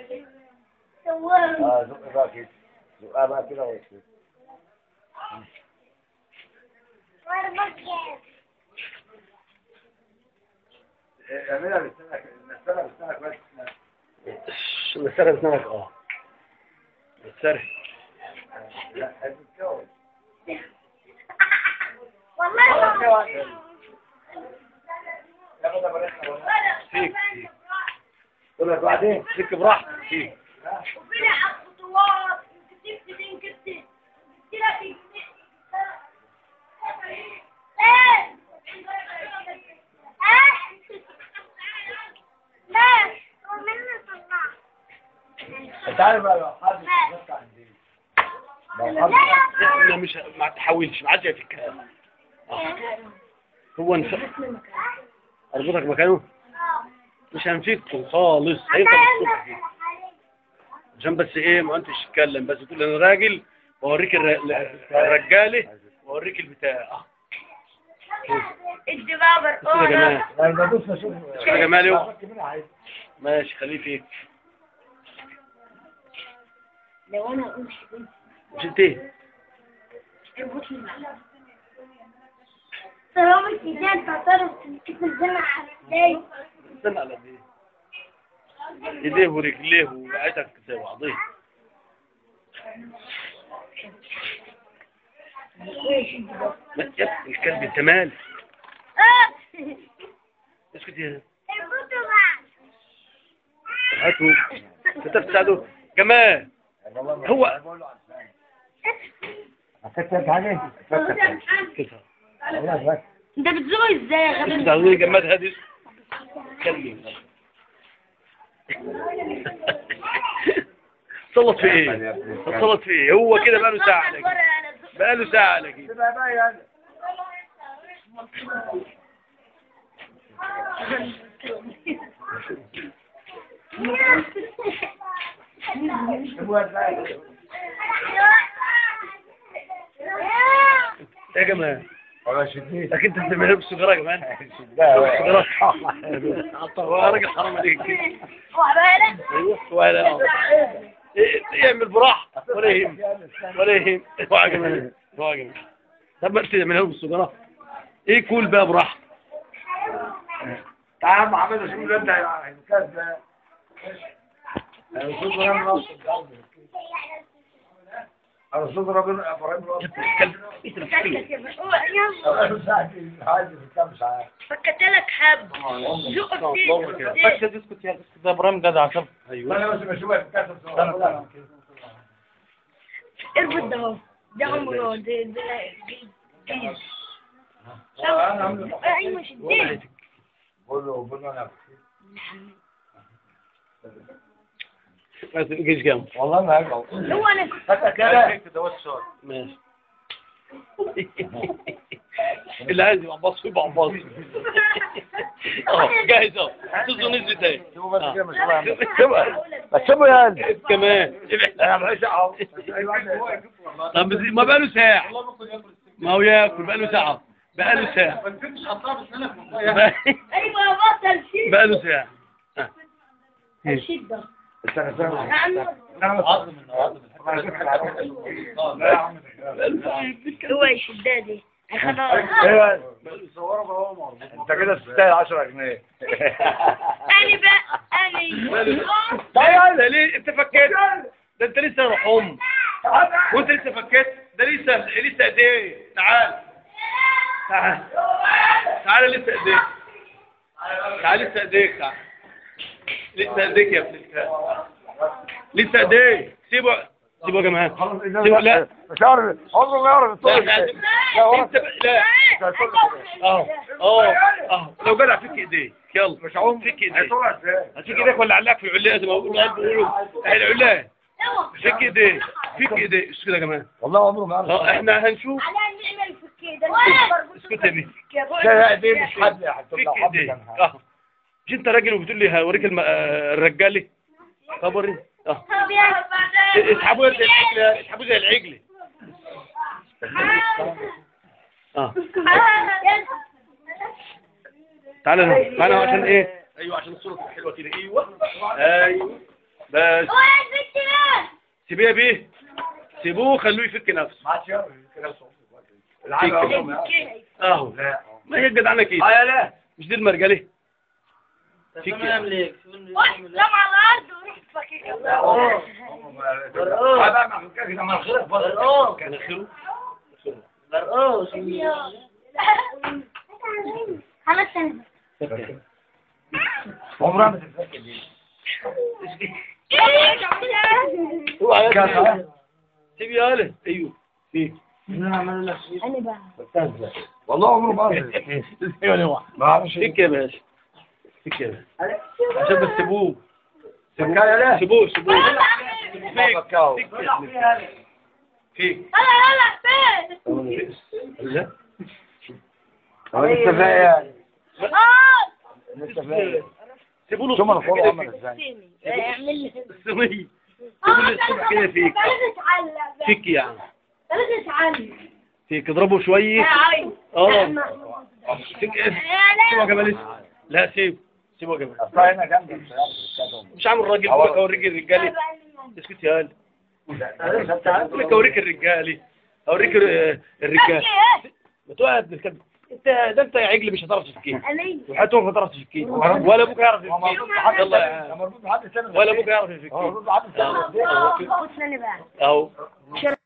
اه زق بقى كده زقها بقى كده وكده اعملها بسنك نسلها بسنك بس مسرح اسنانك اه مسرح لا هتتجوز والله ياخد بلاش فيك فيك قول لك بعدين فيك براحتك فيك وفينا على الخطوات كتبت دين كتبت كتبت لك ايه لا ومني طلع انت عارف بقى لو حد بص عندي لو حد لا مش ما تحاولش ما عادش هيفكها هو انت اربطك مكانه مش هنفكه خالص هيفضل الصبح كده. عشان بس ايه ما انتش تتكلم بس تقول انا راجل واوريك الر- الرجاله واوريك البتاع اه ادي بابا بس كده يا جماعه لما بدوس اشوف بس كده يا جماعه اليوم أفك منها عايز. ماشي خليه فيك لو انا اقول حبيبي مش انت ايه اربطني معاك طالما الكتاب تعترف تكتب الزنا على ايديك استنى على دي ايديه ورجليه وقعتك زي بعضيه ما- يا ابني الكلب انت مال اسكت يا اربطوا معاك هاتوا انت بتساعده جمال والله هو- بقول له عشان. هتفتح حاجه هتفتح كده والله بس انت بتزوق ازاي يا اسكت على جمال هادي كلم صلت في ايه صلت في ايه هو كده بقاله ساعه على كده بقاله ساعه على كده تبقى بقى يعني هو بقى يا جماعه والله شدني لكن انت بتعملها بالسجاره يا جماعه شدها السجاره هو راجل حرام عليك كده وعبالك ايوه ولا اه إيه- يعمل براحه ولا يهم ولا يهم اوعى يا جماعه اوعى يا جماعه طب ما انت تعملها بالسجاره ايه كول بقى براحه تعال يا محمد اشوف انت الكاس ده الرسول ابراهيم راس الرسول ربنا ابراهيم راس الكلب انت يلا فكت لك حب زق فيه اسكت يا اسكت ده ابراهيم جدع عشان ايوه انا بس بشوفها في الكاس اربط ده اهو ده عمره ده ده جيز ايوه شديد بقول له بقول له انا ما تجيش جنب والله ما هاجي هو انا حتى كده ماشي اللي عايز يبقى باص يبقى باص اه جاهز اهو تظن نزل ايه شوفوا بس كده ما شوفوا سيبها بس شوفوا يعني كمان انا بحس اهو طب بس ما بقاله ساعة ما هو ياكل بقاله ساعة بقاله ساعة ايوه بطل شيء بقاله ساعة ها. شده استنى استنى نعم عظم هو شدادي خلاص ايوه انت كده تستاهل 10 جنيه انا بقى انا طيب ده ليه انت فكيت ده انت لسه رحوم وانت لسه فكيت ده لسه لسه ايديه تعال تعال تعال لسه ايديك تعال لسه ايديك تعال لسه ايديك يا ابن الكلب لسه ايديك سيبه سيبه يا جماعه سيبه لا مش عارف عمره ما يعرف لا الطول لا لا هو انت ب- لا اه اه اه لو جدع فيك ايديك يلا مش عمره فيك ايديك هيطلع ازاي هتفيك ايديك ولا علاك في العلاه زي ما بيقولوا بيقولوا اهي العلاه فيك ايديك فيك ايديك اسكت يا جماعه والله عمره ما اه يعرف احنا هنشوف على نعمل في كده اسكت يا بيه لا ايديه مش حد فيك هتطلع حد ايديك كان اه مش انت راجل وبتقول لي هوريك الم... آه، الرجالي طب وريني اه اسحبوه زي العجله اسحبوه زي العجله اه تعالى هنا تعالى هنا عشان ايه ايوه عشان الصوره تبقى حلوه كده ايوه ايوه بس هو البنت ايه سيبيه يا بيه سيبوه خلوه يفك نفسه ما عادش يعرف كده صوت العالم عمرهم ما يعرف. اهو لا ما هي جدعانه كده اه يا لا مش دي المرجله فيك تمام ليك واحد نام على الارض وروح فكك كان خيره برقوش خمس سنين عمرها ما تتفكر دي اوعى يا كان ابني. سيب يا هلا ايوه فيك انا بقى والله عمره ما ما اعرفش فيك يا باشا فيك يا باشا عشان بس سيبوه كان يا لا سيبوه سيبوه فيك فكاو. فيك يا ابني. فيك يلا يلا فين لا هو لسه فايق اه لسه فايق سيبوا له ثم الصبح الخروج كده عمل فيك. ازاي اعمل لي الصينية سيبوا له الصبح كده فيك فيك يعني ثلاثة تعلم فيك اضربه شوية يا عين اه فيك يا سيبه يا لا جمال لا سيبه سيبه يا جمال اصل هنا جنب مش عامل راجل بقول لك اوريك الرجالي اسكت يا هلا بقول لك اوريك الرجالي اوريك ال- الرجال ما تقعد يا ابن الكلب انت ده انت يا عجل مش هتعرف تفكيه وحياته ما تعرف تفكيه ولا ابوك يعرف يفكيه يلا يا عم. مربوط بحد سنة ولا ابوك يعرف هو يفكيه مربوط بحد سنة اهو بقى اهو